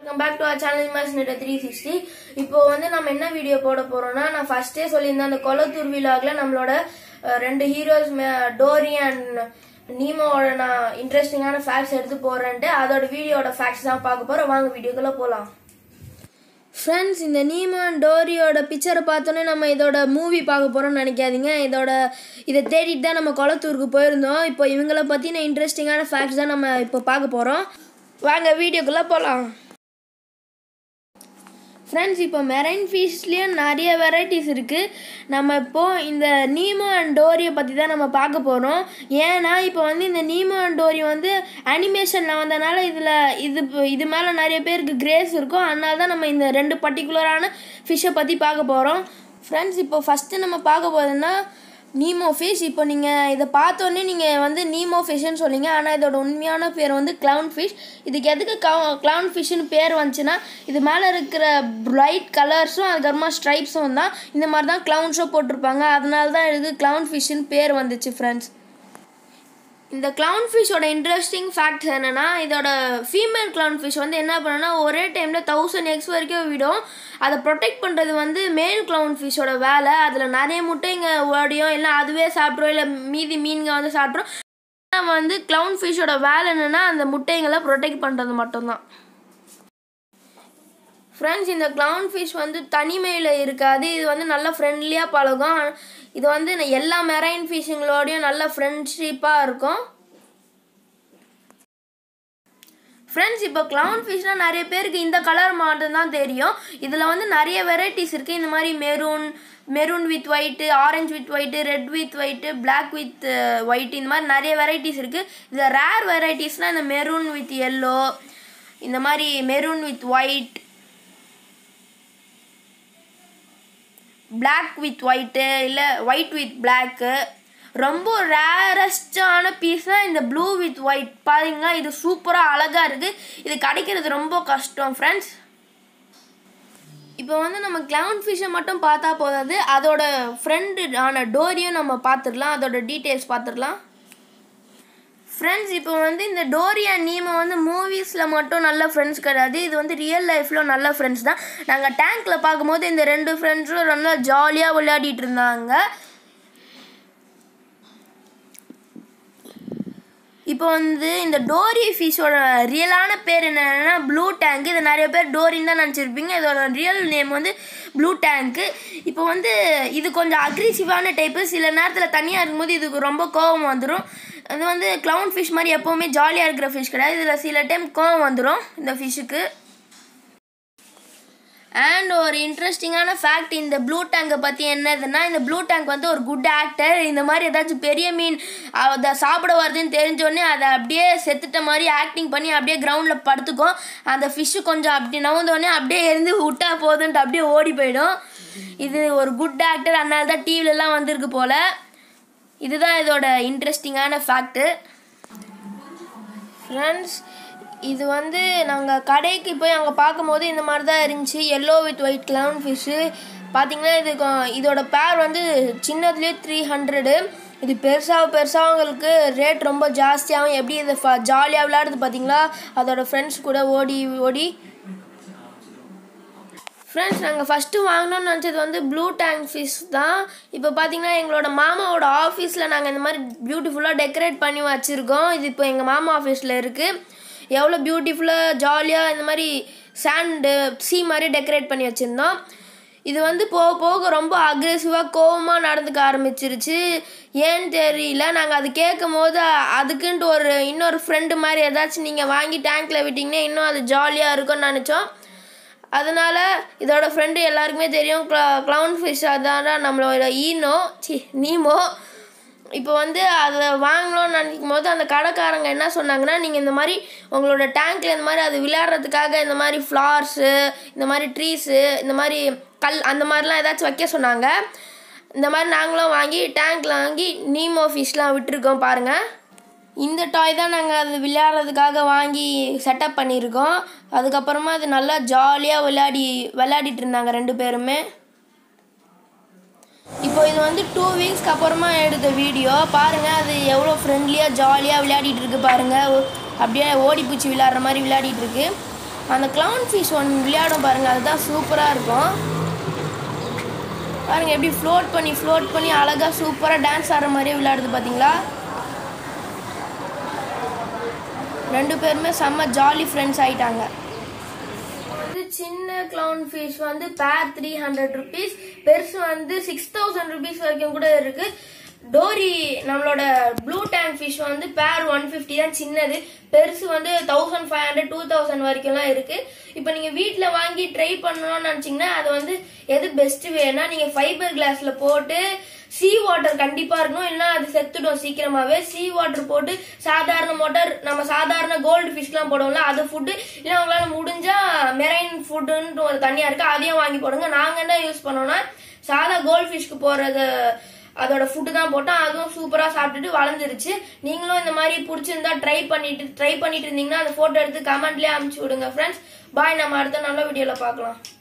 welcome back to our channel மேஸ் நெட் three sixty இப்போ வந்து நம்ம என்ன வீடியோ போட போறோம்னா நான் ஃபர்ஸ்டே சொல்லியிருந்தேன் அந்த கொலத்தூர் விழாக்ல நம்மளோட அஹ், ரெண்டு ஹீரோஸ் டோரி அண்ட் நீமோவோட நான் இன்ட்ரெஸ்டிங்கான ஃபேக்ட்ஸ் எடுத்து போறேன்ட்டு அதோட வீடியோட ஃபேக்ட்ஸ் தான் பார்க்க போறோம் வாங்க வீடியோக்குள்ள போலாம் ஃப்ரெண்ட்ஸ் இந்த நீமோ அண்ட் டோரியோட பிக்சரை பார்த்தோன்னே நம்ம இதோட மூவி பார்க்க போகிறோம்னு நினைக்காதீங்க இதோட இதை தேடிட்டு தான் நம்ம கொளத்தூருக்கு போயிருந்தோம் இப்போ இவங்கள பற்றின இன்ட்ரெஸ்டிங்கான ஃபேக்ட்ஸ் தான் நம்ம இப்போ பார்க்க போகிறோம் வாங்க வீடியோக்குள்ளே போகலாம் ஃப்ரெண்ட்ஸ் இப்போ மெரைன் ஃபிஷ்லேயும் நிறைய வெரைட்டிஸ் இருக்குது நம்ம இப்போது இந்த நீமோ அண்ட் டோரியை பற்றி தான் நம்ம பார்க்க போகிறோம் ஏன்னா இப்போ வந்து இந்த நீமோ அண்ட் டோரி வந்து அனிமேஷனில் வந்தனால இதில் இது இது மேலே நிறைய பேருக்கு கிரேஸ் இருக்கும் அதனால தான் நம்ம இந்த ரெண்டு பர்டிகுலரான ஃபிஷ்ஷை பற்றி பார்க்க போகிறோம் ஃப்ரெண்ட்ஸ் இப்போ ஃபஸ்ட்டு நம்ம பார்க்க போகிறதுன்னா நீமோ ஃபிஷ் இப்போ நீங்கள் இதை பார்த்தோன்னே நீங்கள் வந்து நீமோ ஃபிஷ்ஷுன்னு சொன்னீங்க ஆனால் இதோட உண்மையான பேர் வந்து க்ளவுன் ஃபிஷ் இதுக்கு எதுக்கு க்ளவுன் ஃபிஷ்ஷுன்னு பேர் வந்துச்சுன்னா இது மேலே இருக்கிற பிரைட் கலர்ஸும் அதுக்கப்புறமா ஸ்ட்ரைப்ஸும் தான் இந்த மாதிரி தான் க்ளவுன்ஸும் போட்டிருப்பாங்க அதனால தான் இதுக்கு க்ளவுன் ஃபிஷ்ஷுன்னு பேர் வந்துச்சு ஃப்ரெண்ட்ஸ் இந்த க்ளவுன் ஃபிஷ்ஷோட இன்ட்ரெஸ்டிங் ஃபேக்ட்ஸ் என்னென்னா இதோட ஃபீமேல் க்ளவுன் ஃபிஷ் வந்து என்ன பண்ணுன்னா ஒரே டைமில் தௌசண்ட் எக்ஸ் வரைக்கும் விடும் அதை ப்ரொடெக்ட் பண்ணுறது வந்து மேல் க்ளவுன் ஃபிஷ்ஷோட வேலை அதில் நிறைய முட்டைங்க ஓடியும் இல்லை அதுவே சாப்பிட்றோம் இல்லை மீதி மீன்க வந்து சாப்பிட்றோம் நம்ம வந்து க்ளவுன் ஃபிஷ்ஷோட வேலை என்னென்னா அந்த முட்டைங்களை ப்ரொடெக்ட் பண்ணுறது மட்டும்தான் ஃப்ரெண்ட்ஸ் இந்த க்ளவுன் ஃபிஷ் வந்து தனிமையில் இருக்காது இது வந்து நல்ல ஃப்ரெண்ட்லியாக பழகும் இது வந்து எல்லா மெரைன் ஃபிஷ்ஷுங்களோடையும் நல்ல ஃப்ரெண்ட்ஷிப்பாக இருக்கும் ஃப்ரெண்ட்ஸ் இப்போ க்ளவுன் ஃபிஷ்னால் நிறைய பேருக்கு இந்த கலர் மட்டும்தான் தெரியும் இதில் வந்து நிறைய வெரைட்டிஸ் இருக்குது இந்த மாதிரி maroon maroon with white orange with white red with white black with white இந்த மாதிரி நிறைய வெரைட்டிஸ் இருக்குது இதில் ரேர் வெரைட்டிஸ்னால் இந்த மெரூன் வித் எல்லோ இந்த மாதிரி maroon with white black with white இல்லை ஒயிட் வித் பிளாக்கு ரொம்ப ரேரஸ்டான பீஸ்னால் இந்த ப்ளூ வித் ஒயிட் பாருங்களா இது சூப்பராக அழகாக இருக்குது இது கிடைக்கிறது ரொம்ப கஷ்டம் ஃப்ரெண்ட்ஸ் இப்போ வந்து நம்ம கிளவுன் ஃபிஷ்ஷை மட்டும் பார்த்தா போதாது அதோட ஃப்ரெண்டு ஆன டோரியும் நம்ம பார்த்துடலாம் அதோட டீட்டெயில்ஸ் பார்த்துடலாம் ஃப்ரெண்ட்ஸ் இப்போ வந்து இந்த டோரியா நீமோ வந்து மூவிஸில் மட்டும் நல்ல ஃப்ரெண்ட்ஸ் கிடையாது இது வந்து ரியல் லைஃப்பில் நல்ல ஃப்ரெண்ட்ஸ் தான் நாங்கள் டேங்க்கில் பார்க்கும்போது இந்த ரெண்டு ஃப்ரெண்ட்ஸும் நல்லா ஜாலியாக விளையாடிட்டு இருந்தாங்க இப்போ வந்து இந்த டோரி ஃபிஷ்ஷோட ரியலான பேர் என்னன்னா ப்ளூ டேங்க் இது நிறைய பேர் டோரின்னு தான் நினச்சிருப்பீங்க இதோட ரியல் நேம் வந்து ப்ளூ டேங்க்கு இப்போ வந்து இது கொஞ்சம் அக்ரிசிவான டைப்பு சில நேரத்தில் தனியாக இருக்கும்போது இதுக்கு ரொம்ப கோவம் வந்துடும் இது வந்து க்ளவுன் ஃபிஷ் மாதிரி எப்போவுமே ஜாலியாக இருக்கிற ஃபிஷ் கிடையாது இதில் சில டைம் கோவம் வந்துடும் இந்த ஃபிஷ்ஷுக்கு அண்ட் ஒரு இன்ட்ரெஸ்டிங்கான ஃபேக்ட் இந்த ப்ளூ டேங்கை பற்றி என்னதுன்னா இந்த ப்ளூ டேங்க் வந்து ஒரு குட் ஆக்டர் இந்த மாதிரி ஏதாச்சும் பெரிய மீன் அதை சாப்பிட வருதுன்னு தெரிஞ்சோடனே அதை அப்படியே செத்துட்ட மாதிரி ஆக்டிங் பண்ணி அப்படியே கிரவுண்டில் படுத்துக்கும் அந்த ஃபிஷ்ஷு கொஞ்சம் அப்படி நவுந்தோடனே அப்படியே இருந்து விட்டா போதுன்ட்டு அப்படியே ஓடி போயிடும் இது ஒரு குட் ஆக்டர் அதனால தான் டிவிலலாம் வந்திருக்கு போல் இதுதான் இதோட இன்ட்ரெஸ்டிங்கான ஃபேக்ட்டு ஃப்ரெண்ட்ஸ் இது வந்து நாங்கள் கடைக்கு போய் அங்கே பார்க்கும்போது இந்த மாதிரி தான் இருந்துச்சு yellow with white clown fish பார்த்தீங்கன்னா இது கொ- இதோட பேர் வந்து சின்னதுலேயே த்ரீ ஹண்ட்ரடு இது பெருசாக பெருசாக உங்களுக்கு ரேட் ரொம்ப ஜாஸ்தியாகும் எப்படி இது ஃப ஜாலியாக விளையாடுது பார்த்தீங்களா அதோட ஃப்ரெண்ட்ஸ் கூட ஓடி ஓடி ஃப்ரெண்ட்ஸ் நாங்கள் ஃபஸ்ட்டு வாங்கினோம்னு நினச்சது வந்து ப்ளூ டேங்க் ஃபிஷ் தான் இப்போ பார்த்தீங்கன்னா எங்களோட மாமாவோட ஆஃபீஸில் நாங்கள் இந்த மாதிரி பியூட்டிஃபுல்லாக டெக்கரேட் பண்ணி வச்சுருக்கோம் இது இப்போ எங்கள் மாமா ஆஃபீஸில் இருக்குது எவ்வளோ பியூட்டிஃபுல்லாக ஜாலியாக இந்த மாதிரி சாண்டு சீ மாதிரி டெக்கரேட் பண்ணி வச்சுருந்தோம் இது வந்து போக போக ரொம்ப அக்ரெசிவாக கோவமாக நடந்துக்க ஆரம்பிச்சிருச்சு ஏன்னு தெரியல நாங்கள் அது கேட்கும் போது அதுக்குன்ட்டு ஒரு இன்னொரு ஃப்ரெண்டு மாதிரி ஏதாச்சும் நீங்கள் வாங்கி டேங்க்கில் விட்டிங்கன்னா இன்னும் அது ஜாலியாக இருக்கும்னு நினச்சோம் அதனால் இதோட ஃப்ரெண்டு எல்லாருக்குமே தெரியும் க்ளவுன் ஃபிஷ் அதான் நம்மளோட ஈனோ சி நீமோ இப்போ வந்து அதை வாங்கணும்னு நினைக்கும் போது அந்த கடைக்காரங்க என்ன சொன்னாங்கன்னா நீங்கள் இந்த மாதிரி உங்களோட டேங்க்கில் இந்த மாதிரி அது விளையாடுறதுக்காக இந்த மாதிரி ஃப்ளார்ஸு இந்த மாதிரி ட்ரீஸு இந்த மாதிரி கல் அந்த மாதிரிலாம் ஏதாச்சும் வைக்க சொன்னாங்க இந்த மாதிரி நாங்களும் வாங்கி டேங்க்கில் வாங்கி நீமோ ஃபிஷ்லாம் விட்டுருக்கோம் பாருங்கள் இந்த டாய் தான் நாங்கள் அது விளையாடுறதுக்காக வாங்கி செட்டப் பண்ணியிருக்கோம் அதுக்கப்புறமா அது நல்லா ஜாலியாக விளையாடி விளையாடிட்டு இருந்தாங்க ரெண்டு பேருமே இப்போ இது வந்து டூ வீக்ஸ்க்கு அப்புறமா எடுத்த வீடியோ பாருங்கள் அது எவ்வளோ ஃப்ரெண்ட்லியாக ஜாலியாக விளையாடிட்டு இருக்கு பாருங்கள் அப்படியே ஓடி பூச்சி விளையாடுற மாதிரி விளையாடிட்டு இருக்கு அந்த clown ஃபிஷ் ஒன்று விளையாடும் பாருங்கள் அதுதான் சூப்பராக இருக்கும் பாருங்க எப்படி ஃப்ளோட் பண்ணி ஃப்ளோட் பண்ணி அழகாக சூப்பராக டான்ஸ் ஆடுற மாதிரியே விளையாடுது பார்த்தீங்களா ரெண்டு பேருமே செம்ம ஜாலி ஃப்ரெண்ட்ஸ் ஆயிட்டாங்க வந்து சின்ன clown ஃபிஷ் வந்து பேர் த்ரீ ஹண்ட்ரட் ருபீஸ் பெருசு வந்து சிக்ஸ் தௌசண்ட் ருபீஸ் வரைக்கும் கூட இருக்கு டோரி நம்மளோட ப்ளூ டேங்க் ஃபிஷ் வந்து பேர் ஒன் ஃபிஃப்டி தான் சின்னது பெருசு வந்து thousand five hundred two thousand வரைக்கும்லாம் இருக்கு இப்போ நீங்க வீட்டில் வாங்கி ட்ரை பண்ணணும்னு நினச்சிங்கன்னா அது வந்து எது பெஸ்ட் வேணா நீங்க ஃபைபர் கிளாஸ்ல போட்டு சீ வாட்டர் கண்டிப்பா இருக்கணும் இல்லைன்னா அது செத்துடும் சீக்கிரமாவே சீ வாட்டர் போட்டு சாதாரண மோட்டர் நம்ம சாதாரண கோல்டு ஃபிஷ்லாம் போடுவோம்ல அது ஃபுட்டு இல்லை உங்களால முடிஞ்சா மெரைன் ஃபுட்டுன்ட்டு ஒரு தனியா இருக்கு அதையும் வாங்கி போடுங்க நாங்க என்ன யூஸ் பண்ணோம்னா சாதா கோல்டு ஃபிஷ்க்கு போறது அதோட ஃபுட்டு தான் போட்டோம் அதுவும் சூப்பராக சாப்பிட்டுட்டு வளர்ந்துருச்சு நீங்களும் இந்த மாதிரி பிடிச்சிருந்தா ட்ரை பண்ணிட்டு ட்ரை பண்ணிட்டு இருந்தீங்கன்னா அந்த ஃபோட்டோ எடுத்து கமெண்ட்லேயே அனுப்பிச்சு விடுங்க ஃப்ரெண்ட்ஸ் பாய் நம்ம அடுத்த நல்ல வீடியோவில் பார்க்கலாம்